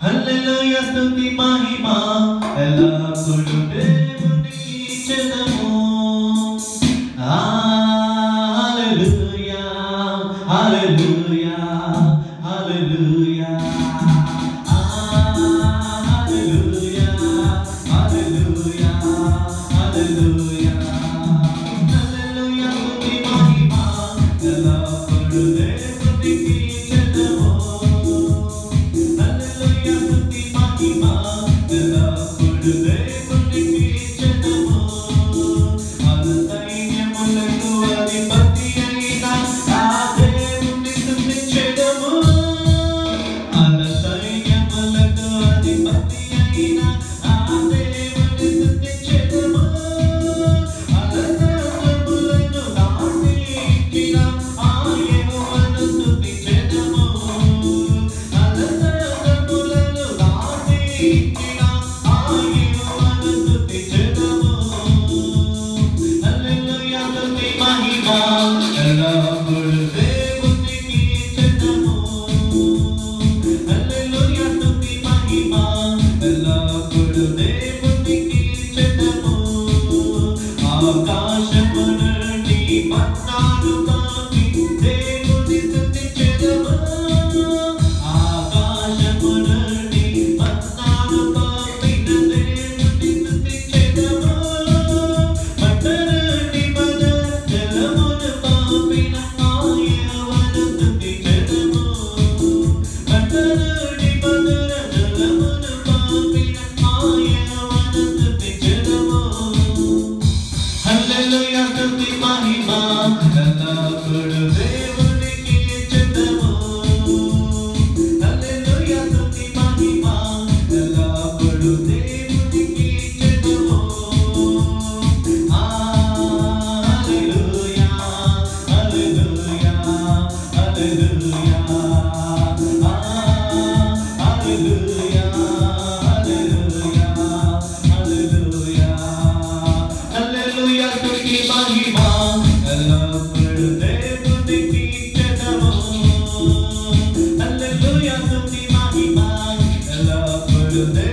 హల్లెలూయా స్తుతి మహిమ ఎల్లప్పుడూ దేవునికి చెదము హల్లెలూయా హల్లెలూయా హల్లెలూయా హల్లెలూయా హల్లెలూయా హల్లెలూయా హల్లెలూయా స్తుతి మహిమ ఎల్లప్పుడూ దేవునికి చెదము హల్లెలూయా స్తుతి మహిమ ఎల్లప్పుడూ దేవునికి చెదము మన సైన్యములకు అధిపతి అయిన ఆ దేవుని స్తుతించెదము మన సైన్యములకు అధిపతి అయిన ఆ దేవుని స్తుతించెదము అలసములను దాటించిన ఆ యెహోవాను స్తుతించెదము అలసములను దాటించిన ఆ యెహోవాను స్తుతించెదము హల్లెలూయా స్తుతి మహిమ ఎల్లప్పుడూ దేవునికి చెందము హల్లెలూయా స్తుతి మహిమ ఎల్లప్పుడూ దేవునికి చెందము ఆకాశము నుండి మన్నాను కాకి దేవుని స్తుతించెదము ఆకాశము నుండి మన్నాను కాకిన దేవుని స్తుతించెదము పట్టణి మన జలమును పాపిన ఆయవను స్తుతించెదము పట్టణి మన జలమును పాపిన ఆయవను స్తుతించెదము హల్లెలూయా స్తుతి మహిమ ఎల్లప్పుడూ దేవునికి చెందము హల్లెలూయా స్తుతి మహిమ ఎల్లప్పుడూ దేవునికి చెందము హల్లెలూయా హల్లెలూయా హల్లెలూయా హల్లెలూయా హల్లెలూయా హల్లెలూయా హల్లెలూయా స్తుతి మహిమ ఎల్లప్పుడూ దేవునికి చెందము హల్లెలూయా స్తుతి మహిమ ఎల్లప్పుడూ దేవునికి